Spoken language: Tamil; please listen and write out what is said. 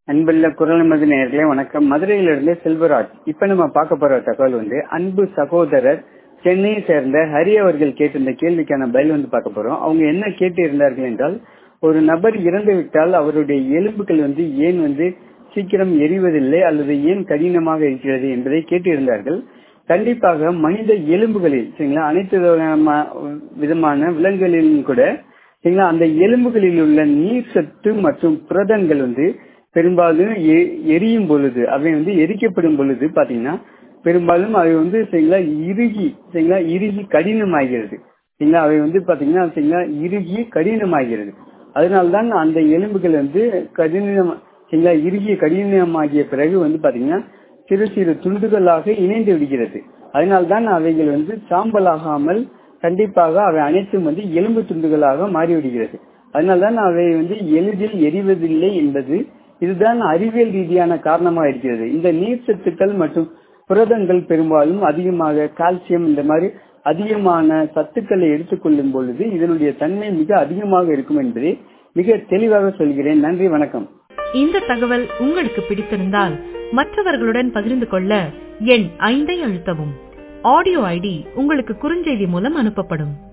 அன்புள்ள குரல் மது நேயர்களே வணக்கம் மதுரையிலிருந்து செல்வராஜ் இப்ப நம்ம பார்க்க போற தகவல் வந்து அன்பு சகோதரர் சென்னையை சேர்ந்த ஹரி அவர்கள் கேட்டிருந்த கேள்விக்கான பதில் வந்து பார்க்க போறோம் அவங்க என்ன கேட்டு இருந்தார்கள் என்றால் ஒரு நபர் இறந்து விட்டால் அவருடைய எலும்புகள் வந்து ஏன் வந்து சீக்கிரம் எரிவதில்லை அல்லது ஏன் கடினமாக இருக்கிறது என்பதை கேட்டு இருந்தார்கள் கண்டிப்பாக மனித எலும்புகளில் சரிங்களா அனைத்து விதமான- விதமான விலங்குகளிலும் கூட சரிங்களா அந்த எலும்புகளில் உள்ள நீர் சத்து மற்றும் புரதங்கள் வந்து பெரும்பாலும் எ- எரியும் பொழுது அவை வந்து எரிக்கப்படும் பொழுது பாத்தீங்கன்னா பெரும்பாலும் அவை வந்து சரிங்களா இறுகி சரிங்களா இறுகி கடினமாகிறது சரிங்களா அவை வந்து பாத்தீங்கன்னா சரிங்களா இறுகி கடினமாகிறது அதனால்தான் அந்த எலும்புகள் வந்து கடினம் சரிங்களா இறுகிய கடினமாகிய பிறகு வந்து பாத்தீங்கன்னா சிறு சிறு துண்டுகளாக இணைந்து விடுகிறது அதனால்தான் அவைகள் வந்து சாம்பலாகாமல் கண்டிப்பாக அவை அனைத்தும் வந்து எலும்பு துண்டுகளாக மாறிவிடுகிறது அதனால்தான் அவை வந்து எளிதில் எரிவதில்லை என்பது இதுதான் அறிவியல் ரீதியான காரணமாக இருக்கிறது இந்த நீர் சத்துக்கள் மற்றும் புரதங்கள் பெரும்பாலும் அதிகமாக கால்சியம் இந்த மாதிரி அதிகமான சத்துக்களை எடுத்துக்கொள்ளும் பொழுது இதனுடைய தன்மை மிக அதிகமாக இருக்கும் என்பதை மிக தெளிவாக சொல்கிறேன் நன்றி வணக்கம் இந்த தகவல் உங்களுக்கு பிடித்திருந்தால் மற்றவர்களுடன் பகிர்ந்து கொள்ள எண் ஐந்தை அழுத்தவும் ஆடியோ ஐடி உங்களுக்கு குறுஞ்செய்தி மூலம் அனுப்பப்படும்